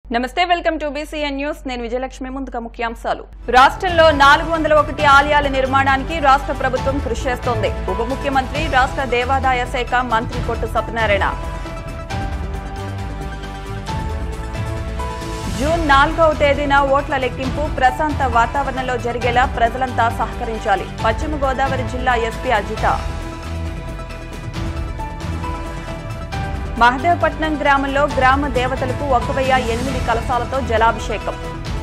నమస్తే welcome to BCN news నేను విజయలక్ష్మి ముందుగా ముఖ్యాంశాలు రాష్ట్రంలో నాలుగు వందల ఒకటి ఆలయాల నిర్మాణానికి రాష్ట్ర ప్రభుత్వం కృషి చేస్తోంది ఉప ముఖ్యమంత్రి రాష్ట్ర దేవాదాయ శాఖ మంత్రి కొట్టు సత్యనారాయణ జూన్ నాలుగవ తేదీన ఓట్ల లెక్కింపు ప్రశాంత వాతావరణంలో జరిగేలా ప్రజలంతా సహకరించాలి పశ్చిమ గోదావరి జిల్లా ఎస్పీ అజిత మహదేవపట్నం గ్రామంలో గ్రామ దేవతలకు ఒక వెయ్యి ఎనిమిది కలశాలతో జలాభిషేకం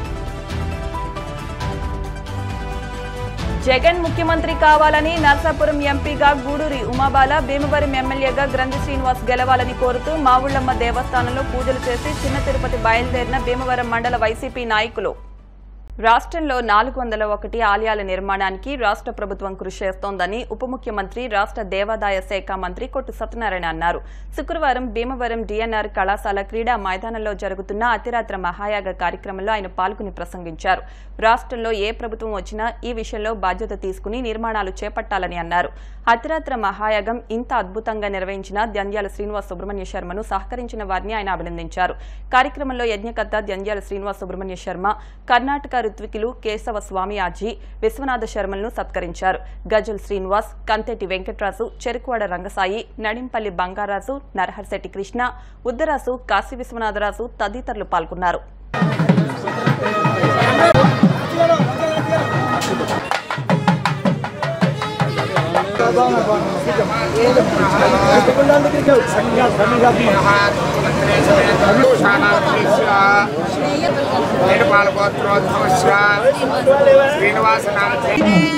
జగన్ ముఖ్యమంత్రి కావాలని నర్సాపురం ఎంపీగా గూడూరి ఉమాబాల భీమవరం ఎమ్మెల్యేగా గ్రంథి శ్రీనివాస్ గెలవాలని కోరుతూ మావుళ్లమ్మ దేవస్థానంలో పూజలు చేసి చిన్న తిరుపతి బయలుదేరిన భీమవరం మండల వైసీపీ నాయకులు రాష్ట్రంలో నాలుగు వందల ఒకటి ఆలయాల నిర్మాణానికి రాష్ట్ర ప్రభుత్వం కృషి చేస్తోందని ఉప ముఖ్యమంత్రి రాష్ట్ర దేవాదాయ శాఖ మంత్రి కొట్టు సత్యనారాయణ అన్నారు శుక్రవారం భీమవరం డిఎన్ఆర్ కళాశాల క్రీడా మైదానంలో జరుగుతున్న అతిరాత్ర మహాయాగ కార్యక్రమంలో ఆయన పాల్గొని ప్రసంగించారు రాష్ట్రంలో ఏ ప్రభుత్వం వచ్చినా ఈ విషయంలో బాధ్యత తీసుకుని నిర్మాణాలు చేపట్టాలని అన్నారు అతిరాత్ర మహాయాగం ఇంత అద్భుతంగా నిర్వహించిన దంద్యాల శ్రీనివాస్ సుబ్రహ్మణ్య శర్మను సహకరించిన వారిని ఆయన అభినందించారు కార్యక్రమంలో యజ్ఞకర్త దంద్యాల శ్రీనివాస్ సుబ్రహ్మణ్య శర్మ కర్ణాటక ఋత్వికులు కేశవ స్వామి ఆజీ విశ్వనాథ శర్మలను సత్కరించారు గజల్ శ్రీనివాస్ కంతెటి వెంకట్రాజు చెరుకువాడ రంగసాయి నడింపల్లి బంగారాజు నరహర్శెట్టి కృష్ణ ఉద్దరాసు కాశీ విశ్వనాథరాజు తదితరులు పాల్గొన్నారు నిర్మాలగోత్రోద్భవస్య శ్రీనివాసనాథ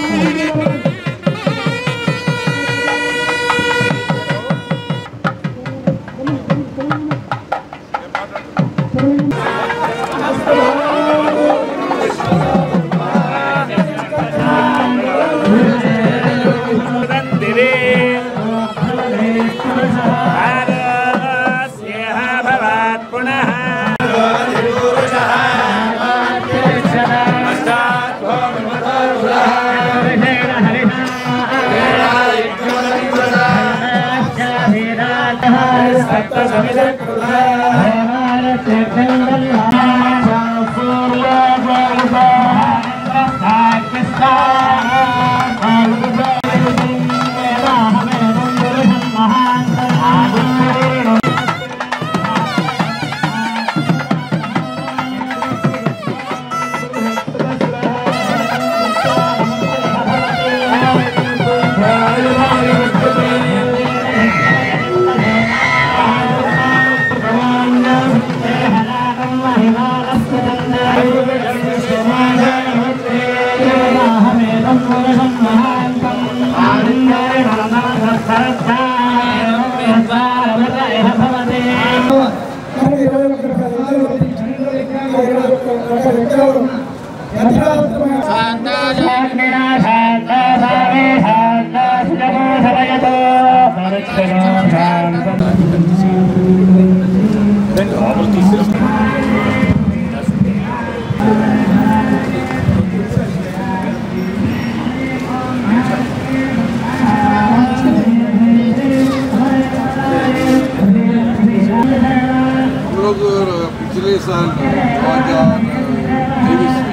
हम लोग पिछले साल दो हजार तेईस में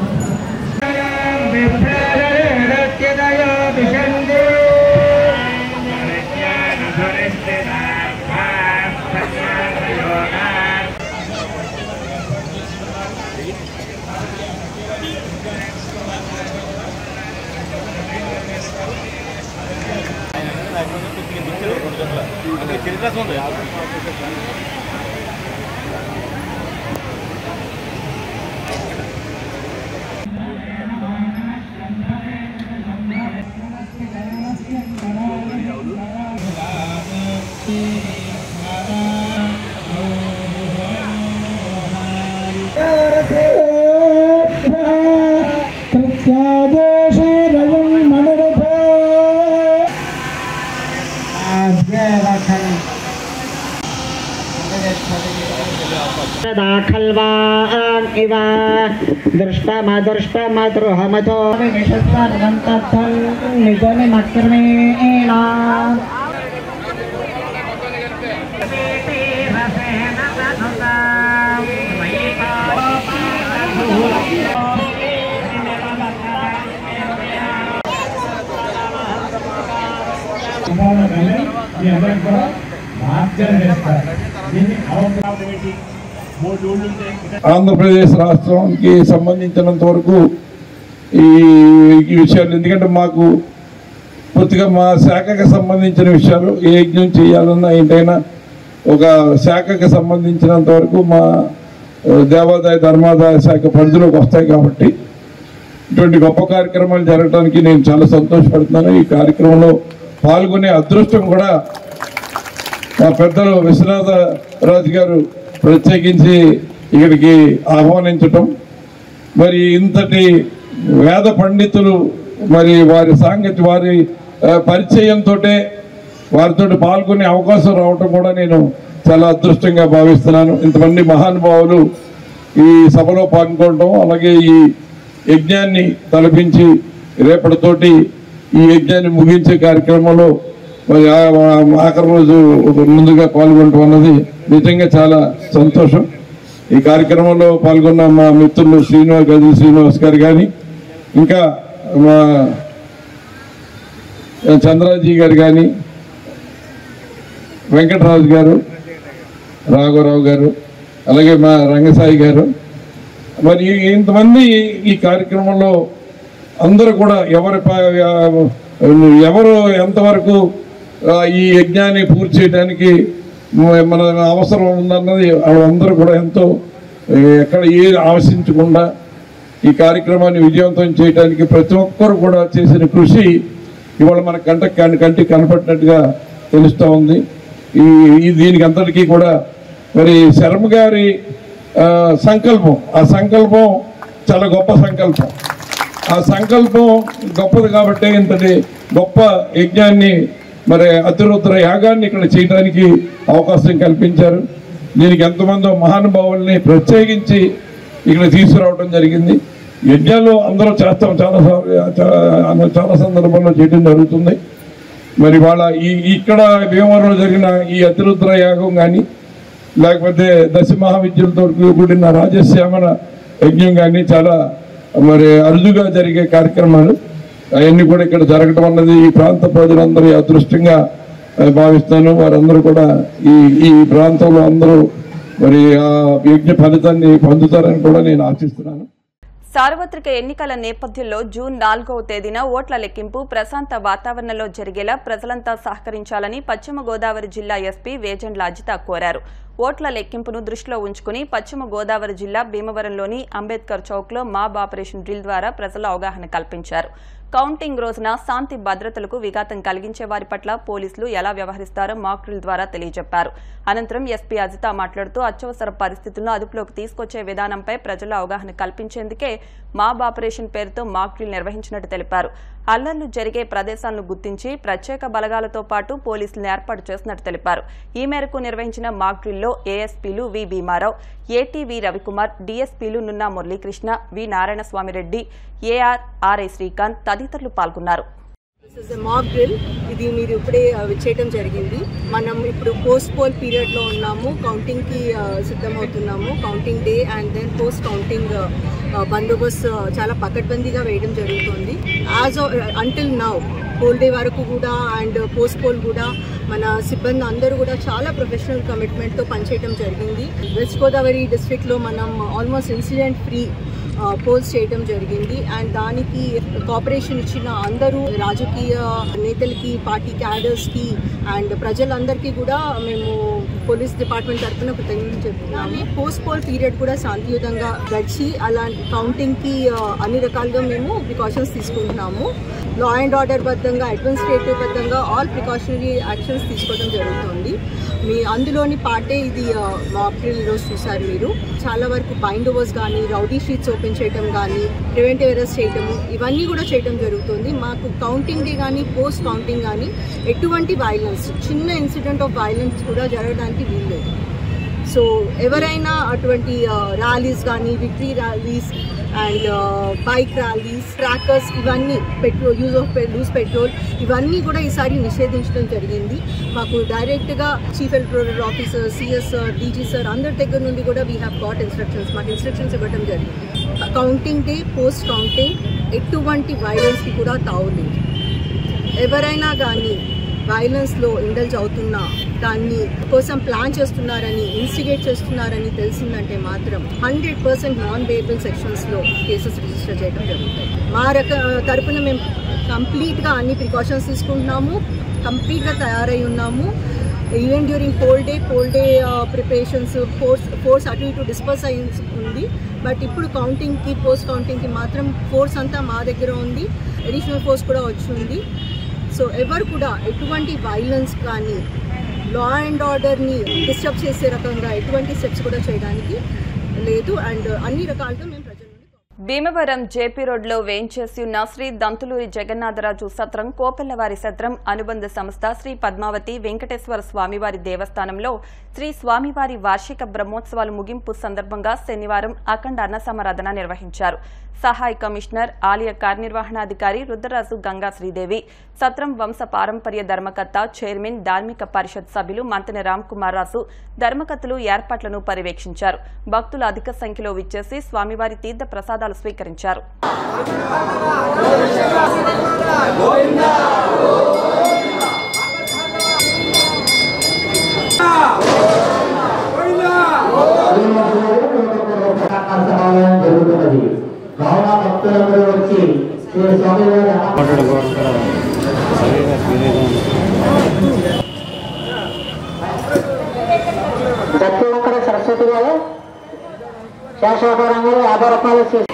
दाखल्वान् इव दृष्टमदृष्टमदृहमतो विशस्वर्गन्तद्धं निजनिमक्रमेण रसेन చేస్తారు దీన్ని అవసరం ఏంటి మూడు రోజులు ఉంటే ఆంధ్రప్రదేశ్ రాష్ట్రానికి సంబంధించినంత వరకు ఈ ఈ విషయాలు ఎందుకంటే మాకు పూర్తిగా మా శాఖకి సంబంధించిన విషయాలు ఏ యజ్ఞం చేయాలన్నా ఏంటైనా ఒక శాఖకి సంబంధించినంత వరకు మా ఆ, దేవాదాయ ధర్మాదాయ శాఖ పరిధిలోకి వస్తాయి కాబట్టి ఇటువంటి గొప్ప కార్యక్రమాలు జరగడానికి నేను చాలా సంతోషపడుతున్నాను ఈ కార్యక్రమంలో పాల్గొనే అదృష్టం కూడా మా పెద్దలు విశ్వనాథ రాజు గారు ప్రత్యేకించి ఇక్కడికి ఆహ్వానించటం మరి ఇంతటి వేద పండితులు మరి వారి సాంగత్య వారి ఆ, పరిచయంతో వారితో పాల్గొనే అవకాశం రావటం కూడా నేను చాలా అదృష్టంగా భావిస్తున్నాను ఇంతమంది మహానుభావులు ఈ సభలో పాల్గొనడం అలాగే ఈ యజ్ఞాన్ని తలపించి రేపటితోటి ఈ యజ్ఞాన్ని ముగించే కార్యక్రమంలో మరి ఆ- ఆ- ఆఖరి రోజు ఒక ముందుగా పాల్గొనడం అన్నది నిజంగా చాలా సంతోషం ఈ కార్యక్రమంలో పాల్గొన్న మా మిత్రులు శ్రీనివాస్ గది శ్రీనివాస్ గారు కానీ ఇంకా మా చంద్రాజీ గారు కానీ వెంకటరాజు గారు రాఘవరావు గారు అలాగే మా రంగసాయి గారు మరి ఇంతమంది ఈ కార్యక్రమంలో అందరూ కూడా ఎవరి ప- ఎవరు ఎంతవరకు ఆ, ఈ యజ్ఞాన్ని పూర్తి చేయడానికి మ- మన అవసరం ఉందన్నది వాళ్ళందరూ కూడా ఎంతో ఏ, ఎక్కడ ఏ ఆశించకుండా ఈ కార్యక్రమాన్ని విజయవంతం చేయడానికి ప్రతి ఒక్కరు కూడా చేసిన కృషి ఇవాళ మన కంట కన్- కంటికి కనపడినట్టుగా తెలుస్తూ ఉంది ఈ ఈ దీనికి అంతటికీ కూడా మరి శర్మ గారి ఆ, సంకల్పం ఆ సంకల్పం చాలా గొప్ప సంకల్పం ఆ సంకల్పం గొప్పది కాబట్టి ఇంతటి గొప్ప యజ్ఞాన్ని మరి అతిరుద్ర యాగాన్ని ఇక్కడ చేయడానికి అవకాశం కల్పించారు దీనికి ఎంతమందో మహానుభావుల్ని ప్రత్యేకించి ఇక్కడ తీసుకురావడం జరిగింది యజ్ఞాలు అందరూ చేస్తాం చాలా సా- చా- చాలా సందర్భాల్లో చేయడం జరుగుతుంది మరి వాళ్ళ ఈ ఇక్కడ భీమవరంలో జరిగిన ఈ అతిరుద్ర యాగం కానీ లేకపోతే దశ మహావిద్యులతో కూడిన రాజశ్యామల యజ్ఞం కానీ చాలా మరి అరుదుగా జరిగే కార్యక్రమాలు అవన్నీ కూడా ఇక్కడ జరగటం అన్నది ఈ ప్రాంత ప్రజలందరూ అదృష్టంగా ఆ, భావిస్తాను వారందరూ కూడా ఈ ఈ ప్రాంతంలో అందరూ మరి ఆ యజ్ఞ ఫలితాన్ని పొందుతారని కూడా నేను ఆశిస్తున్నాను సార్వత్రిక ఎన్నికల నేపథ్యంలో జూన్ నాలుగవ తేదీన ఓట్ల లెక్కింపు ప్రశాంత వాతావరణంలో జరిగేలా ప్రజలంతా సహకరించాలని పశ్చిమ గోదావరి జిల్లా ఎస్పీ వేజండ్ల అజిత కోరారు ఓట్ల లెక్కింపును దృష్టిలో ఉంచుకుని పశ్చిమ గోదావరి జిల్లా భీమవరంలోని అంబేద్కర్ చౌక్లో మాబ్ ఆపరేషన్ డ్రిల్ ద్వారా ప్రజల అవగాహన కల్పించారు కౌంటింగ్ రోజున శాంతి భద్రతలకు విఘాతం కలిగించే వారి పట్ల పోలీసులు ఎలా వ్యవహరిస్తారో మాక్ డ్రిల్ ద్వారా తెలియజెప్పారు అనంతరం ఎస్పీ అజిత మాట్లాడుతూ అత్యవసర పరిస్థితులను అదుపులోకి తీసుకొచ్చే విధానంపై ప్రజల అవగాహన కల్పించేందుకే మాబ్ ఆపరేషన్ పేరుతో మాక్ డ్రిల్ నిర్వహించినట్టు తెలిపారు అల్లర్లు జరిగే ప్రదేశాలను గుర్తించి ప్రత్యేక బలగాలతో పాటు పోలీసులను ఏర్పాటు చేసినట్టు తెలిపారు ఈ మేరకు నిర్వహించిన మాక్ డ్రిల్లో ఏఎస్పీలు వి భీమారావు ఏటీవీ రవికుమార్ డీఎస్పీలు Nunna Muralikrishna V Narayanaswamireddy AR RI Srikanth తదితరులు పాల్గొన్నారు దిస్ ఇస్ మాక్ డ్రిల్ ఇది మీరు ఇప్పుడే uh, చేయటం జరిగింది మనం ఇప్పుడు పోస్ట్ పోల్ పీరియడ్లో ఉన్నాము కౌంటింగ్కి సిద్ధమవుతున్నాము counting day and then post counting బందోబస్తు uh, చాలా పకడ్బందీగా వేయడం జరుగుతుంది as until now poll day వరకు కూడా అండ్ పోస్ట్ పోల్ కూడా మన సిబ్బంది అందరూ కూడా చాలా ప్రొఫెషనల్ కమిట్మెంట్తో పనిచేయడం జరిగింది వెస్ట్ గోదావరి డిస్ట్రిక్ట్లో మనం ఆల్మోస్ట్ ఇన్సిడెంట్ ఫ్రీ పోల్స్ చేయడం జరిగింది అండ్ దానికి కోఆపరేషన్ ఇచ్చిన అందరూ రాజకీయ నేతలకి పార్టీ క్యాడర్స్కి అండ్ ప్రజలందరికీ కూడా మేము పోలీస్ డిపార్ట్మెంట్ తరఫున కృతజ్ఞతలు చెప్తున్నాము పోస్ట్ పోల్ పీరియడ్ కూడా శాంతియుతంగా గడిచి అలాంటి కౌంటింగ్కి అన్ని రకాలుగా మేము ప్రికాషన్స్ తీసుకుంటున్నాము లా అండ్ ఆర్డర్ బద్దంగా అడ్మినిస్ట్రేటివ్ బద్దంగా ఆల్ ప్రికాషనరీ యాక్షన్స్ తీసుకోవడం జరుగుతుంది మీ అందులోని పార్టే ఇది మాక్రిల్ ఈరోజు చూసారు మీరు చాలా వరకు బైండ్ ఓవర్స్ కానీ రౌడీ షీట్స్ ఓపెన్ చేయడం కానీ ప్రివెంటివ్ అరెస్ట్ చేయడము ఇవన్నీ కూడా చేయడం జరుగుతుంది మాకు కౌంటింగ్ డే కానీ పోస్ట్ కౌంటింగ్ కానీ ఎటువంటి వైలెన్స్ చిన్న ఇన్సిడెంట్ ఆఫ్ వైలెన్స్ కూడా జరగడానికి వీల్లేదు సో ఎవరైనా అటువంటి ర్యాలీస్ కానీ victory rallies and bike rallies tractors ఇవన్నీ petrol use of loose petrol ఇవన్నీ కూడా ఈసారి నిషేధించడం జరిగింది మాకు డైరెక్ట్గా chief electoral officer CS DG sir అందరి దగ్గర నుండి కూడా వీ హ్యావ్ గాట్ ఇన్స్ట్రక్షన్స్ మాకు ఇన్స్ట్రక్షన్స్ ఇవ్వడం జరిగింది కౌంటింగ్ డే పోస్ట్ కౌంటింగ్ ఎటువంటి వైలెన్స్కి కూడా తావులేదు ఎవరైనా కానీ వైలెన్స్లో ఇండల్జ్ అవుతున్నా దాన్ని కోసం ప్లాన్ చేస్తున్నారని ఇన్స్టిగేట్ చేస్తున్నారని తెలిసిందంటే మాత్రం హండ్రెడ్ పర్సెంట్ నాన్ వేయబుల్ సెక్షన్స్లో కేసెస్ రిజిస్టర్ చేయడం జరుగుతాయి మా రక తరపున మేము కంప్లీట్గా అన్ని ప్రికాషన్స్ తీసుకుంటున్నాము కంప్లీట్గా తయారై ఉన్నాము even during poll day poll day preparations force force అటు ఇటు డిస్పర్స్ అయి ఉంది బట్ ఇప్పుడు కౌంటింగ్కి పోస్ట్ కౌంటింగ్కి మాత్రం ఫోర్స్ అంతా మా దగ్గర ఉంది అడిషనల్ ఫోర్స్ కూడా వచ్చి ఉంది సో ఎవరు కూడా ఎటువంటి వైలెన్స్ కానీ లా అండ్ ఆర్డర్ని డిస్టర్బ్ చేసే రకంగా ఎటువంటి స్టెప్స్ కూడా చేయడానికి లేదు అండ్ అన్ని రకాలుగా మేము ప్రజల నుండి భీమవరం జేపీ రోడ్లో వేంచేసి ఉన్న శ్రీ దంతులూరి జగన్నాథరాజు సత్రం కోపెల్లవారి సత్రం అనుబంధ సంస్థ శ్రీ పద్మావతి వెంకటేశ్వర స్వామివారి దేవస్థానంలో శ్రీ స్వామివారి వార్షిక బ్రహ్మోత్సవాలు ముగింపు సందర్భంగా శనివారం అఖండ అన్న సమారాధన నిర్వహించారు సహాయ కమిషనర్ ఆలయ కార్యనిర్వహణాధికారి రుద్రరాజు గంగా శ్రీదేవి సత్రం వంశ పారంపర్య ధర్మకర్త చైర్మన్ ధార్మిక పరిషత్ సభ్యులు మంతెన రామ్ కుమార్ రాజు ధర్మకర్తలు ఏర్పాట్లను పర్యవేక్షించారు భక్తులు అధిక సంఖ్యలో విచ్చేసి స్వామివారి తీర్థ ప్రసాదాలు స్వీకరించారు సమావేశం జరుగుతున్నది కావున భక్తులందరూ వచ్చి శ్రీ స్వామివారి అన్న- ప్రతి ఒక్కరు సరస్వతి గారు శేషాపురం గారు యాభై రూపాయలు చేసి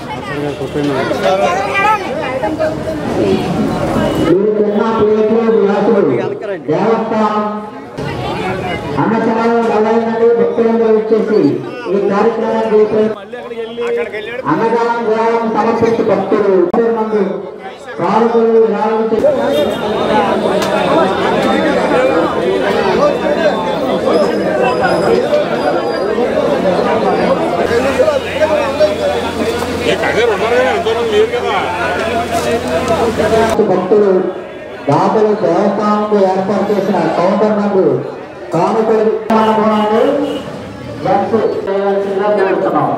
మీరు తిన్న ప్లేట్లు గ్లాసులు దేవస్థానం అన్నసమాలు మొదలైనది భక్తులందరూ వచ్చేసి ఈ కార్యక్రమాన్ని చేసే అన్నదానం విరాళం సమర్పించి భక్తులు మందు కాలువలు విరాళం చేసి భక్తులు దాతలు దేవస్థానంకు ఏర్పాటు చేసిన కౌంటర్ నందు కానుకలు విమానభవనాన్ని జప్తు చేయవలసిందిగా కోరుతున్నాం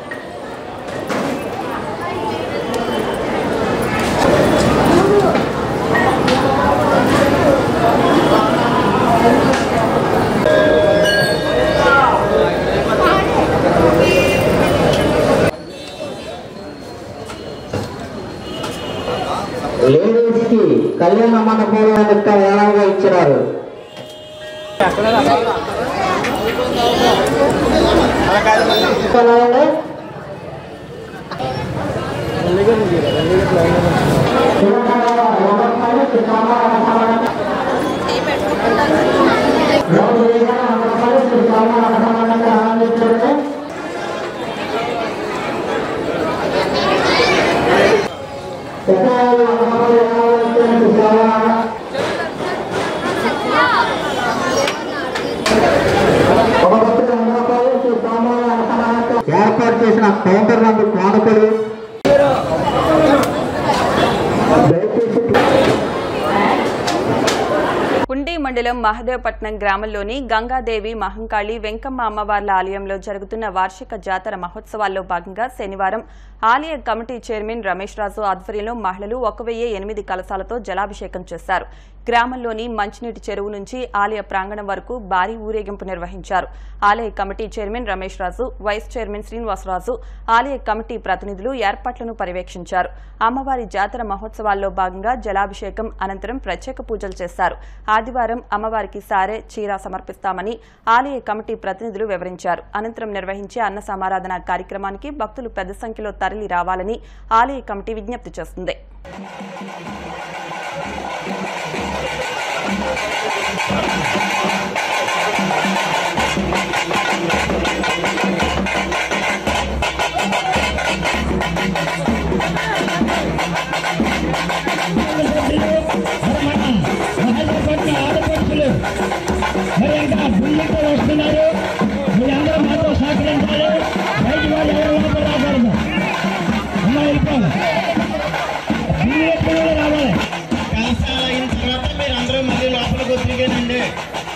లేడీస్ కి కళ్యాణ మండపంలో యొక్క ఏడాదిగా ఇచ్చినారు ఎలాగండి? ఏర్పాటు చేసిన కౌంటర్ నందు కానుకలు దయచేసి ఉండి మండలం మహదేవపట్నం గ్రామంలోని గంగాదేవి మహంకాళి వెంకమ్మ అమ్మవార్ల ఆలయంలో జరుగుతున్న వార్షిక జాతర మహోత్సవాల్లో భాగంగా శనివారం ఆలయ కమిటీ చైర్మన్ రమేష్ రాజు ఆధ్వర్యంలో మహిళలు ఒక వెయ్యి ఎనిమిది కలశాలతో జలాభిషేకం చేశారు గ్రామంలోని మంచినీటి చెరువు నుంచి ఆలయ ప్రాంగణం వరకు భారీ ఊరేగింపు నిర్వహించారు ఆలయ committee chairman Ramesh Raju vice chairman Srinivasaraju ఆలయ కమిటీ ప్రతినిధులు ఏర్పాట్లను పర్యవేక్షించారు అమ్మవారి జాతర మహోత్సవాల్లో భాగంగా జలాభిషేకం అనంతరం ప్రత్యేక పూజలు చేశారు ఆదివారం అమ్మవారికి సారే చీర సమర్పిస్తామని ఆలయ కమిటీ ప్రతినిధులు వివరించారు అనంతరం నిర్వహించే అన్న సమారాధన కార్యక్రమానికి భక్తులు పెద్ద సంఖ్యలో తరలి రావాలని ఆలయ కమిటీ విజ్ఞప్తి చేస్తుంది మహాజపట్ల ఆడపడుచులు మరి ఇంకా బుల్లితో వస్తున్నారు మీరందరూ మాతో సహకరించాలి బయట వాళ్ళు ఎవరు లోపల రాకూడదు అమ్మా వెళ్ళిపోవాలి బుల్లి ఎప్పుడు రావాలి కలసాలు అయిన తర్వాత మీరు అందరూ మళ్ళీ లోపలికి వచ్చిగానండి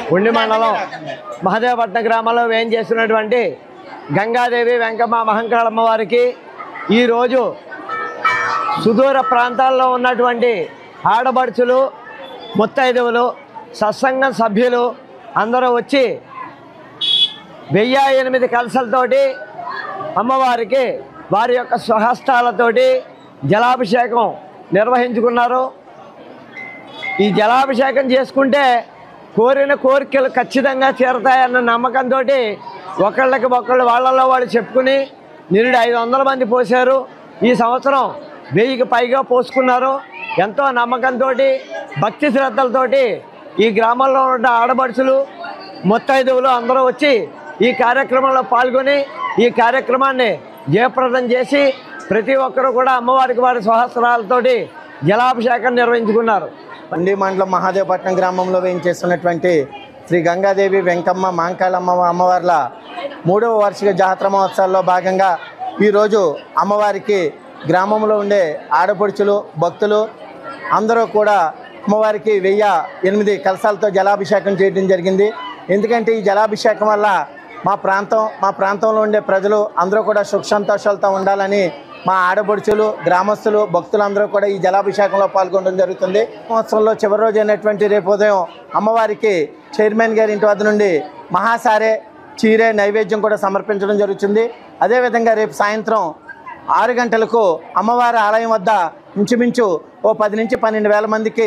ఉండి మండలం మహదేవపట్నం గ్రామంలో వేయం చేస్తున్నటువంటి గంగాదేవి వెంకమ్మ మహంకాళమ్మ వారికి ఈరోజు సుదూర ప్రాంతాల్లో ఉన్నటువంటి ఆడబడుచులు ముత్తైదువులు సత్సంగం సభ్యులు అందరూ వచ్చి వెయ్యి ఎనిమిది కలసలతోటి అమ్మవారికి వారి యొక్క స్వహస్తాలతోటి జలాభిషేకం నిర్వహించుకున్నారు ఈ జలాభిషేకం చేసుకుంటే కోరిన కోరికలు ఖచ్చితంగా తీరతాయన్న నమ్మకంతో ఒకళ్ళకి ఒకళ్ళు వాళ్ళల్లో వాళ్ళు చెప్పుకుని నిరుడు ఐదు వందల మంది పోశారు ఈ సంవత్సరం వెయ్యికి పైగా పోసుకున్నారు ఎంతో నమ్మకంతో భక్తి శ్రద్ధలతోటి ఈ గ్రామంలో ఉన్న ఆడపడుచులు ముత్తైదువులు అందరూ వచ్చి ఈ కార్యక్రమంలో పాల్గొని ఈ కార్యక్రమాన్ని జయప్రదం చేసి ప్రతి ఒక్కరూ కూడా అమ్మవారికి వారి స్వహస్రాలతోటి జలాభిషేకం నిర్వహించుకున్నారు ఉండి మండలం మహాదేవపట్నం గ్రామంలో వేయించేస్తున్నటువంటి శ్రీ గంగాదేవి వెంకమ్మ మాంకాళమ్మ అమ్మవార్ల మూడవ వార్షిక జాతర మహోత్సవాల్లో భాగంగా ఈరోజు అమ్మవారికి గ్రామంలో ఉండే ఆడపడుచులు భక్తులు అందరూ కూడా అమ్మవారికి వెయ్యి ఎనిమిది కలశాలతో జలాభిషేకం చేయడం జరిగింది ఎందుకంటే ఈ జలాభిషేకం వల్ల మా ప్రాంతం మా ప్రాంతంలో ఉండే ప్రజలు అందరూ కూడా సుఖ సంతోషాలతో ఉండాలని మా ఆడపడుచులు గ్రామస్తులు భక్తులందరూ కూడా ఈ జలాభిషేకంలో పాల్గొనడం జరుగుతుంది సంవత్సరంలో చివరి రోజు అయినటువంటి రేపు ఉదయం అమ్మవారికి చైర్మన్ గారి ఇంటి వద్ద నుండి మహాసారే చీరే నైవేద్యం కూడా సమర్పించడం జరుగుతుంది అదేవిధంగా రేపు సాయంత్రం ఆరు గంటలకు అమ్మవారి ఆలయం వద్ద ఇంచుమించు ఓ పది నుంచి పన్నెండు వేల మందికి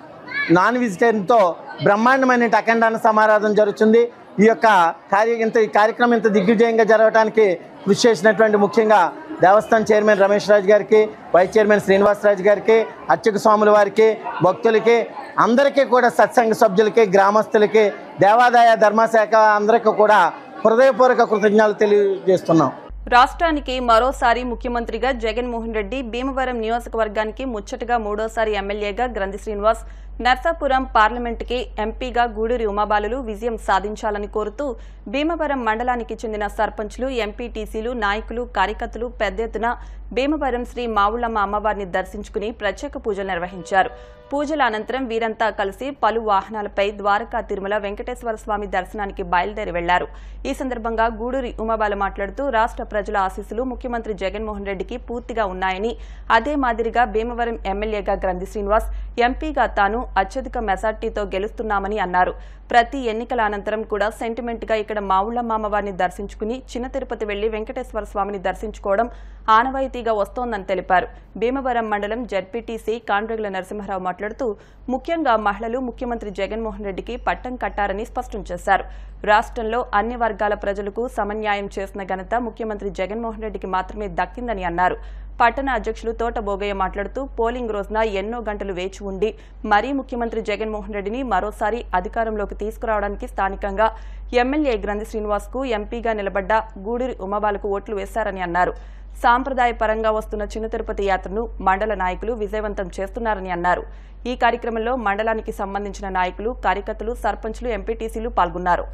నాన్ వెజిటేరియన్తో బ్రహ్మాండమైన అఖండాన సమారాధన జరుగుతుంది ఈ యొక్క కార్య ఇంత ఈ కార్యక్రమం ఇంత దిగ్విజయంగా జరగడానికి కృషి చేసినటువంటి ముఖ్యంగా దేవస్థానం చైర్మన్ రమేష్ రాజు గారికి వైస్ చైర్మన్ శ్రీనివాసరాజు గారికి అర్చక స్వాముల వారికి భక్తులకి అందరికీ కూడా సత్సంగ సభ్యులకి గ్రామస్తులకి దేవాదాయ ధర్మశాఖ అందరికీ కూడా హృదయపూర్వక కృతజ్ఞతలు తెలియజేస్తున్నాం రాష్ట్రానికి మరోసారి ముఖ్యమంత్రిగా జగన్మోహన్ రెడ్డి భీమవరం నియోజకవర్గానికి ముచ్చటగా మూడోసారి ఎమ్మెల్యేగా గ్రంథి శ్రీనివాస్ నర్సాపురం పార్లమెంటుకి ఎంపీగా గూడూరి ఉమాబాలులు విజయం సాధించాలని కోరుతూ భీమవరం మండలానికి చెందిన సర్పంచ్లు ఎంపీటీసీలు నాయకులు కార్యకర్తలు పెద్ద ఎత్తున భీమవరం శ్రీ మావుళ్ళమ్మ అమ్మవారిని దర్శించుకుని ప్రత్యేక పూజలు నిర్వహించారు పూజల అనంతరం వీరంతా కలిసి పలు వాహనాలపై ద్వారకా తిరుమల వెంకటేశ్వర స్వామి దర్శనానికి బయలుదేరి వెళ్లారు ఈ సందర్భంగా గూడూరి ఉమాబాల మాట్లాడుతూ రాష్ట్ర ప్రజల ఆశీస్సులు ముఖ్యమంత్రి జగన్మోహన్ రెడ్డికి పూర్తిగా ఉన్నాయని అదే మాదిరిగా భీమవరం ఎమ్మెల్యేగా గ్రంథి శ్రీనివాస్ ఎంపీగా తాను అత్యధిక మెజార్టీతో గెలుస్తున్నామని అన్నారు ప్రతి ఎన్నికల అనంతరం కూడా సెంటిమెంట్ గా ఇక్కడ మావుళ్ళమ్మ అమ్మవారిని దర్శించుకుని చిన్న తిరుపతి వెళ్లి వెంకటేశ్వర స్వామిని దర్శించుకోవడం ఆనవాయితీగా వస్తోందని తెలిపారు భీమవరం మండలం జడ్పీటీసీ కాండ్రగుల నరసింహారావు మాట్లాడుతూ ముఖ్యంగా మహిళలు ముఖ్యమంత్రి జగన్మోహన్ రెడ్డికి పట్టం కట్టారని స్పష్టం చేశారు రాష్ట్రంలో అన్ని వర్గాల ప్రజలకు సమన్యాయం చేసిన ఘనత ముఖ్యమంత్రి జగన్మోహన్ రెడ్డికి మాత్రమే దక్కిందని అన్నారు పట్టణ అధ్యక్షులు తోట బోగయ్య మాట్లాడుతూ పోలింగ్ రోజున ఎన్నో గంటలు వేచి ఉండి మరీ ముఖ్యమంత్రి జగన్మోహన్ రెడ్డిని మరోసారి అధికారంలోకి తీసుకురావడానికి స్థానికంగా ఎమ్మెల్యే గ్రంథి శ్రీనివాస్ కు ఎంపీగా నిలబడ్డ గూడూరి ఉమాబాలకు ఓట్లు వేశారని అన్నారు సాంప్రదాయపరంగా వస్తున్న చిన్న తిరుపతి యాత్రను మండల నాయకులు విజయవంతం చేస్తున్నారని అన్నారు ఈ కార్యక్రమంలో మండలానికి సంబంధించిన నాయకులు కార్యకర్తలు సర్పంచ్లు ఎంపీటీసీలు పాల్గొన్నారు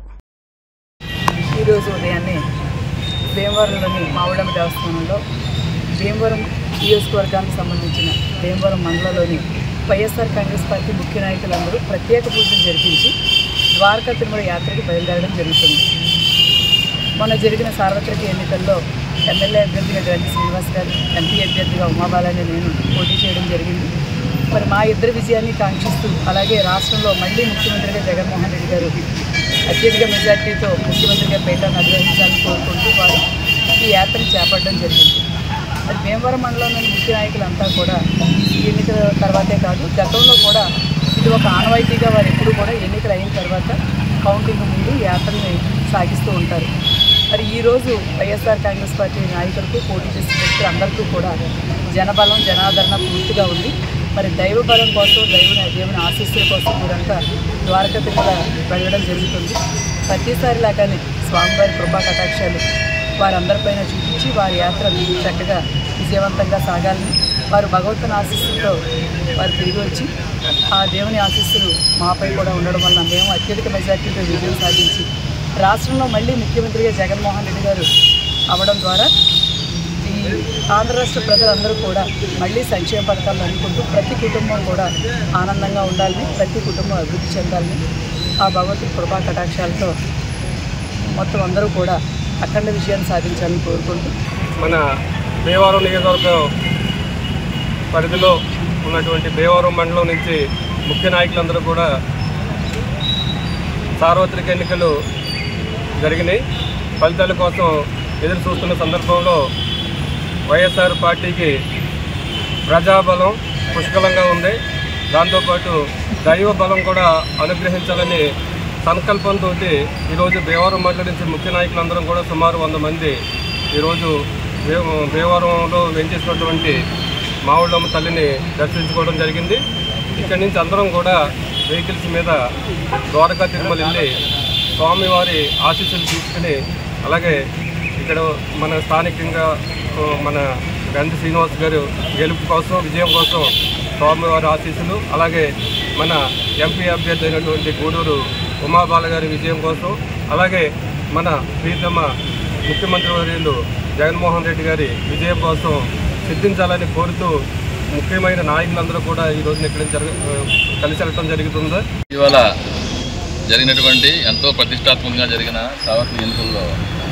ఈరోజు ఉదయాన్నే భీమవరంలోని మావుడమ్మ దేవస్థానంలో భీమవరం నియోజకవర్గానికి సంబంధించిన భీమవరం మండలంలోని వైఎస్ఆర్ కాంగ్రెస్ పార్టీ ముఖ్య నాయకులందరూ ప్రత్యేక పూజలు జరిపించి ద్వారకా తిరుమల యాత్రకి బయలుదేరడం జరుగుతుంది మొన్న జరిగిన సార్వత్రిక ఎన్నికల్లో ఎమ్మెల్యే అభ్యర్థిగా గ్రంథి శ్రీనివాస్ గారు ఎంపీ అభ్యర్థిగా ఉమాబాలని నేను పోటీ చేయడం జరిగింది మరి మా ఇద్దరి విజయాన్ని కాంక్షిస్తూ అలాగే రాష్ట్రంలో మళ్ళీ ముఖ్యమంత్రిగా జగన్మోహన్ రెడ్డి గారు అత్యధిక మెజార్టీతో ముఖ్యమంత్రిగా పేటను నిర్వహించాలని కోరుకుంటూ వారు ఈ యాత్రను చేపట్టడం జరిగింది మరి భీమవరం మండలంలోని ముఖ్య నాయకులంతా కూడా ఈ ఎన్నికల తర్వాతే కాదు గతంలో కూడా ఇది ఒక ఆనవాయితీగా వారు ఎప్పుడు కూడా ఎన్నికలు అయిన తర్వాత కౌంటింగ్ ముందు యాత్రని సాగిస్తూ ఉంటారు మరి ఈరోజు వైఎస్ఆర్ కాంగ్రెస్ పార్టీ నాయకులకు పోటీ చేసిన వ్యక్తులందరికీ కూడా జనబలం జనాదరణ పూర్తిగా ఉంది మరి దైవ బలం కోసం దైవ దేవుని ఆశీస్సుల కోసం మీరంతా ద్వారకా తిరుమల వెళ్ళడం జరుగుతుంది ప్రతిసారి లాగానే స్వామివారి కృపా కటాక్షాలు వారందరిపైన చూపించి వారి యాత్ర చక్కగా విజయవంతంగా సాగాలని వారు భగవంతుని ఆశీస్సులతో వారు తిరిగి వచ్చి ఆ దేవుని ఆశీస్సులు మాపై కూడా ఉండడం వల్ల మేము అత్యధిక మెజార్టీతో విజయం సాధించి రాష్ట్రంలో మళ్ళీ ముఖ్యమంత్రిగా జగన్మోహన్ రెడ్డి గారు అవడం ద్వారా ఈ ఆంధ్ర రాష్ట్ర ప్రజలందరూ కూడా మళ్ళీ సంక్షేమ పథకాలను అందుకుంటూ ప్రతి కుటుంబం కూడా ఆనందంగా ఉండాలని ప్రతి కుటుంబం అభివృద్ధి చెందాలని ఆ భగవంతుడి కృపా కటాక్షాలతో మొత్తం అందరూ కూడా అఖండ విజయాన్ని సాధించాలని కోరుకుంటూ మన భీమవరం నియోజకవర్గం పరిధిలో ఉన్నటువంటి భీమవరం మండలం నుంచి ముఖ్య నాయకులందరూ కూడా సార్వత్రిక ఎన్నికలు జరిగినాయి ఫలితాల కోసం ఎదురు చూస్తున్న సందర్భంలో వైఎస్ఆర్ పార్టీకి ప్రజాబలం పుష్కలంగా ఉంది దాంతోపాటు దైవ బలం కూడా అనుగ్రహించాలని సంకల్పంతో ఈరోజు భీమవరం మండలం నుంచి ముఖ్య నాయకులందరం కూడా సుమారు వంద మంది ఈరోజు భీ- భీమవరంలో వెంచేసినటువంటి మావుళ్ళమ్మ తల్లిని దర్శించుకోవడం జరిగింది ఇక్కడి నుంచి అందరం కూడా వెహికల్స్ మీద ద్వారకా తిరుమల వెళ్ళి స్వామివారి ఆశీస్సులు తీసుకుని అలాగే ఇక్కడ మన స్థానికంగా ఆ, మన గంధి శ్రీనివాస్ గారు గెలుపు కోసం విజయం కోసం స్వామివారి ఆశీస్సులు అలాగే మన ఎంపీ అభ్యర్థి అయినటువంటి గూడూరు ఉమాబాల గారి విజయం కోసం అలాగే మన ప్రీతమ ముఖ్యమంత్రి వర్యులు జగన్మోహన్ రెడ్డి గారి విజయం కోసం సిద్ధించాలని కోరుతూ ముఖ్యమైన నాయకులందరూ కూడా ఈ రోజున ఇక్కడ జరగ కలిసి వెళ్ళటం జరుగుతుంది ఇవాళ జరిగినటువంటి ఎంతో ప్రతిష్టాత్మకంగా జరిగిన సావర్తి ఎన్నికల్లో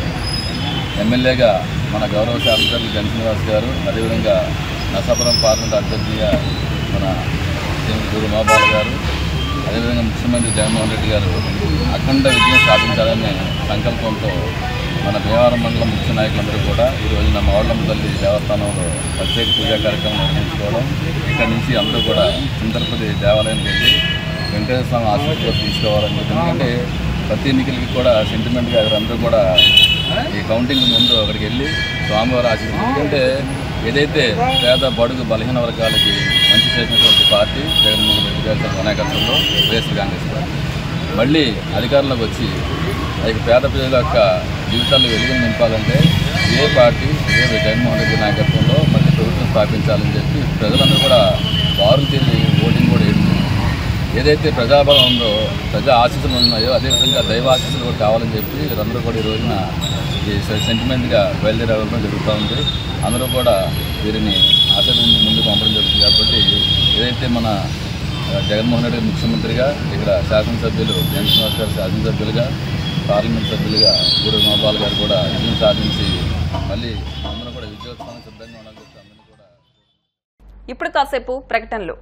ఎమ్మెల్యేగా మన గౌరవ శాసనసభ్యులు జన్ శ్రీనివాస్ గారు అదేవిధంగా నరసాపురం పార్లమెంట్ అభ్యర్థిగా మన శ్రీమతి గురు మహాబాల గారు అదేవిధంగా ముఖ్యమంత్రి జగన్మోహన్ రెడ్డి గారు అఖండ విజయం సాధించాలనే సంకల్పంతో మన భీమవరం మండలం ముఖ్య నాయకులందరూ కూడా ఈ రోజున మావళ్ళమ్మ తల్లి దేవస్థానంలో ప్రత్యేక పూజా కార్యక్రమం నిర్వహించుకోవడం ఇక్కడి నుంచి అందరూ కూడా తిరుపతి దేవాలయానికి వెళ్ళి వెంకటేశ్వర స్వామి ఆశీర్వాదం తీసుకోవాలని చెప్పి ఎందుకంటే ప్రతి ఎన్నికలకి కూడా సెంటిమెంట్గా అందరూ కూడా ఈ కౌంటింగ్ ముందు అక్కడికి వెళ్ళి స్వామివారి ఆశీర్వాదం ఎందుకంటే ఏదైతే పేద బడుగు బలహీన వర్గాలకి మంచి చేసినటువంటి పార్టీ జగన్మోహన్ రెడ్డి గారి నాయకత్వంలో వైఎస్ఆర్ కాంగ్రెస్ పార్టీ మళ్ళీ అధికారంలోకి వచ్చి అది పేద ప్రజల యొక్క జీవితాల్లో వెలుగును నింపాలంటే ఏ పార్టీ ఏ జగన్మోహన్ రెడ్డి నాయకత్వంలో మళ్ళీ ప్రభుత్వం స్థాపించాలని చెప్పి ప్రజలందరూ కూడా వారు తిరిగి ఓటింగ్ కూడా వేయడం ఏదైతే ప్రజాబలం ఉందో ప్రజా ఆశీస్సులు ఉన్నాయో అదేవిధంగా దైవ ఆశీస్సులు కూడా కావాలని చెప్పి వీరందరూ కూడా ఈ రోజున ఈ సెంటిమెంట్గా బయలుదేరవడం జరుగుతూ ఉంది అందరూ కూడా వీరిని ఆశీర్వదించి ముందుకు పంపడం జరుగుతుంది కాబట్టి ఏదైతే మన ఆ, జగన్మోహన్ రెడ్డి గారు ముఖ్యమంత్రిగా ఇక్కడ శాసనసభ్యులు జగన్ శ్రీనివాస్ గారు శాసనసభ్యులుగా పార్లమెంట్ సభ్యులుగా గూడూరు మోబాల్ గారు కూడా విజయం సాధించి మళ్ళీ అందరూ కూడా విజయోత్సవానికి సిద్ధంగా ఉండాలని చెప్పి అందరూ కూడా ఇప్పుడు కాసేపు ప్రకటనలు